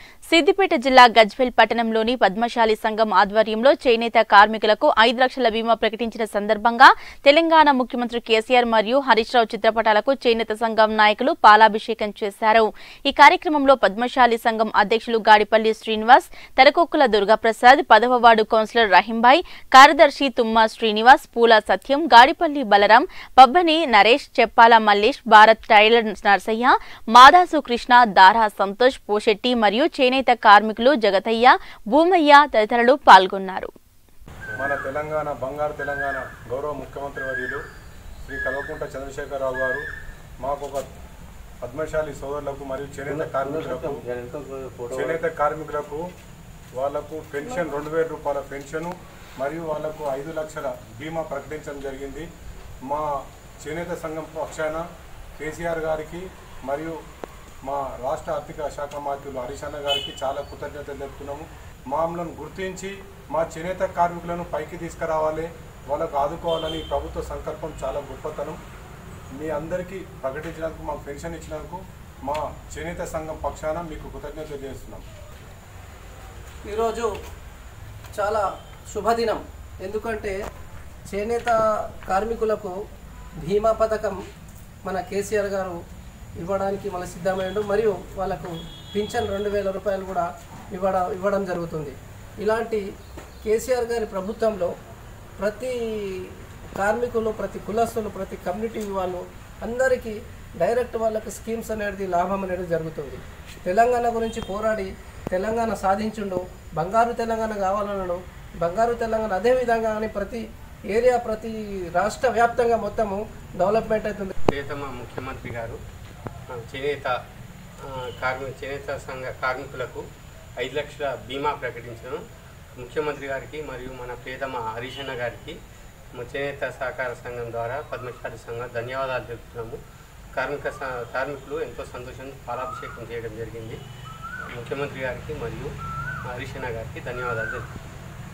సిద్దిపేట జిల్లా గజ్వెల్ పట్టణంలోని పద్మశాలి సంఘం ఆధ్వర్యంలో చేనేత కార్మికులకు ఐదు లక్షల బీమా ప్రకటించిన సందర్భంగా తెలంగాణ ముఖ్యమంత్రి కేసీఆర్ మరియు హరీష్ రావు చిత్రపటాలకు చేనేత సంఘం నాయకులు పాలాభిషేకం చేశారు ఈ కార్యక్రమంలో పద్మశాలి సంఘం అధ్యక్షులు గాడిపల్లి శ్రీనివాస్ తెరకొక్కుల దుర్గాప్రసాద్ పదవ వార్డు కౌన్సిలర్ రహీంబాయ్ కార్యదర్శి తుమ్మా శ్రీనివాస్ పూల సత్యం గాడిపల్లి బలరాం పబ్బని నరేష్ చెప్పాల మల్లేష్ భారత్ టైలర్ నర్సయ్య మాదాసు కృష్ణ దారా సంతోష్ పోషెట్టి మరియు చేనేత కార్మికులు జగతయ్య భూమయ్య తదితరులు పాల్గొన్నారు మన తెలంగాణ బంగారు తెలంగాణ గౌరవ ముఖ్యమంత్రి వర్యులు శ్రీ కల్వకుంట్ల చంద్రశేఖరరావు గారు మాకు ఒక పద్మశాలి సోదరులకు మరియు చేనేత కార్మికులకు చేనేత కార్మికులకు వాళ్లకు పెన్షన్ రెండు వేల రూపాయల పెన్షను మరియు వాళ్లకు ఐదు లక్షల బీమా ప్రకటించడం జరిగింది మా చేనేత సంఘం పక్షాన కేసీఆర్ గారికి మరియు మా రాష్ట్ర ఆర్థిక శాఖ మంత్రులు హరీష్ అన్న గారికి చాలా కృతజ్ఞతలు తెలుపుతున్నాము మామూలను గుర్తించి మా చేనేత కార్మికులను పైకి తీసుకురావాలి వాళ్ళకు ఆదుకోవాలని ప్రభుత్వ సంకల్పం చాలా గొప్పతనం మీ అందరికీ ప్రకటించినందుకు మాకు పెన్షన్ ఇచ్చినందుకు మా చేనేత సంఘం పక్షాన మీకు కృతజ్ఞతలు చేస్తున్నాం ఈరోజు చాలా శుభదినం ఎందుకంటే చేనేత కార్మికులకు బీమా పథకం మన కేసీఆర్ గారు ఇవ్వడానికి మన సిద్ధమైండు మరియు వాళ్ళకు పింఛన్ రెండు వేల రూపాయలు కూడా ఇవ్వడం ఇవ్వడం జరుగుతుంది ఇలాంటి కేసీఆర్ గారి ప్రభుత్వంలో ప్రతి కార్మికులు ప్రతి కులస్తులు ప్రతి కమ్యూనిటీ వాళ్ళు అందరికీ డైరెక్ట్ వాళ్ళకి స్కీమ్స్ అనేది లాభం అనేది జరుగుతుంది తెలంగాణ గురించి పోరాడి తెలంగాణ సాధించుండు బంగారు తెలంగాణ కావాలన్నాడు బంగారు తెలంగాణ అదే విధంగా కానీ ప్రతి ఏరియా ప్రతి రాష్ట్ర వ్యాప్తంగా మొత్తము డెవలప్మెంట్ అవుతుంది ప్రియతమ ముఖ్యమంత్రి గారు ఆ, చేనేత ఆ, కార్మిక చేనేత సంఘ కార్మికులకు ఐదు లక్షల బీమా ప్రకటించడం ముఖ్యమంత్రి గారికి మరియు మన ప్రియతమ హరీష్ అన్న గారికి మా చేనేత సహకార సంఘం ద్వారా పద్మశాలి సంఘం ధన్యవాదాలు తెలుపుతున్నాము కార్మిక స- కార్మికులు ఎంతో సంతోషంగా పాలాభిషేకం చేయడం జరిగింది ముఖ్యమంత్రి గారికి మరియు హరీష్ అన్న గారికి ధన్యవాదాలు తెలుపుతున్నాము